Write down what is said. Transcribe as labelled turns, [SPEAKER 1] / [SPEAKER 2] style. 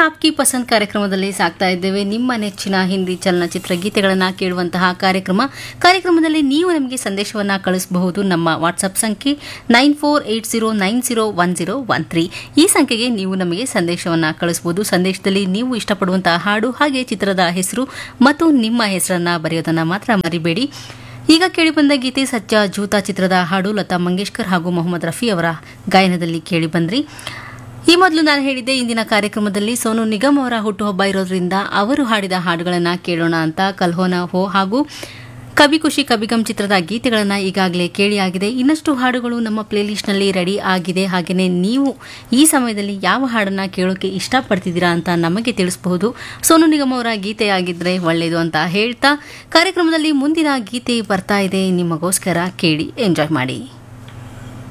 [SPEAKER 1] ಆಪ್ಕಿ ಪಸಂದ್ ಕಾರ್ಯಕ್ರಮದಲ್ಲಿ ಸಾಕ್ತಾ ಇದ್ದೇವೆ ನಿಮ್ಮ ನೆಚ್ಚಿನ ಹಿಂದಿ ಚಲನಚಿತ್ರ ಗೀತೆಗಳನ್ನು ಕೇಳುವಂತಹ ಕಾರ್ಯಕ್ರಮ ಕಾರ್ಯಕ್ರಮದಲ್ಲಿ ನೀವು ನಮಗೆ ಸಂದೇಶವನ್ನು ಕಳಿಸಬಹುದು ನಮ್ಮ ವಾಟ್ಸಪ್ ಸಂಖ್ಯೆ nine four eight zero nine zero one zero one three ಈ ಸಂಖ್ಯೆಗೆ ನೀವು ನಮಗೆ ಸಂದೇಶವನ್ನು ಕಳಿಸಬಹುದು ಸಂದೇಶದಲ್ಲಿ ನೀವು ಇಷ್ಟಪಡುವಂತಹ ಹಾಡು ಹಾಗೆ ಚಿತ್ರದ ಹೆಸರು ಮತ್ತು ನಿಮ್ಮ ಹೆಸರನ್ನ ಬರೆಯೋದನ್ನು ಮಾತ್ರ ಮರಿಬೇಡಿ ಈಗ ಕೇಳಿಬಂದ ಗೀತೆ ಸತ್ಯ ಜೂತಾ ಚಿತ್ರದ ಹಾಡು ಲತಾ ಮಂಗೇಶ್ಕರ್ ಹಾಗೂ ಮೊಹಮ್ಮದ್ ರಫಿ ಅವರ ಗಾಯನದಲ್ಲಿ ಕೇಳಿಬಂದ್ರಿ ಈ ಮೊದಲು ನಾನು ಹೇಳಿದ್ದೆ ಇಂದಿನ ಕಾರ್ಯಕ್ರಮದಲ್ಲಿ ಸೋನು ನಿಗಮ್ ಅವರ ಹುಟ್ಟುಹಬ್ಬ ಇರೋದ್ರಿಂದ ಅವರು ಹಾಡಿದ ಹಾಡುಗಳನ್ನು ಕೇಳೋಣ ಅಂತ ಕಲ್ಹೋನ ಹೋ ಹಾಗೂ ಕವಿ ಖುಷಿ ಕಬಿಗಮ್ ಚಿತ್ರದ ಗೀತೆಗಳನ್ನು ಈಗಾಗಲೇ ಕೇಳಿ ಆಗಿದೆ ಇನ್ನಷ್ಟು ಹಾಡುಗಳು ನಮ್ಮ ಪ್ಲೇಲಿಸ್ಟ್ನಲ್ಲಿ ರೆಡಿ ಆಗಿದೆ ಹಾಗೆಯೇ ನೀವು ಈ ಸಮಯದಲ್ಲಿ ಯಾವ ಹಾಡನ್ನು ಕೇಳೋಕೆ ಇಷ್ಟಪಡ್ತಿದ್ದೀರಾ ಅಂತ ನಮಗೆ ತಿಳಿಸಬಹುದು ಸೋನು ನಿಗಮ್ ಅವರ ಗೀತೆ ಆಗಿದ್ರೆ ಒಳ್ಳೆಯದು ಅಂತ ಹೇಳ್ತಾ ಕಾರ್ಯಕ್ರಮದಲ್ಲಿ ಮುಂದಿನ ಗೀತೆ ಬರ್ತಾ ಇದೆ ನಿಮಗೋಸ್ಕರ ಕೇಳಿ ಎಂಜಾಯ್ ಮಾಡಿ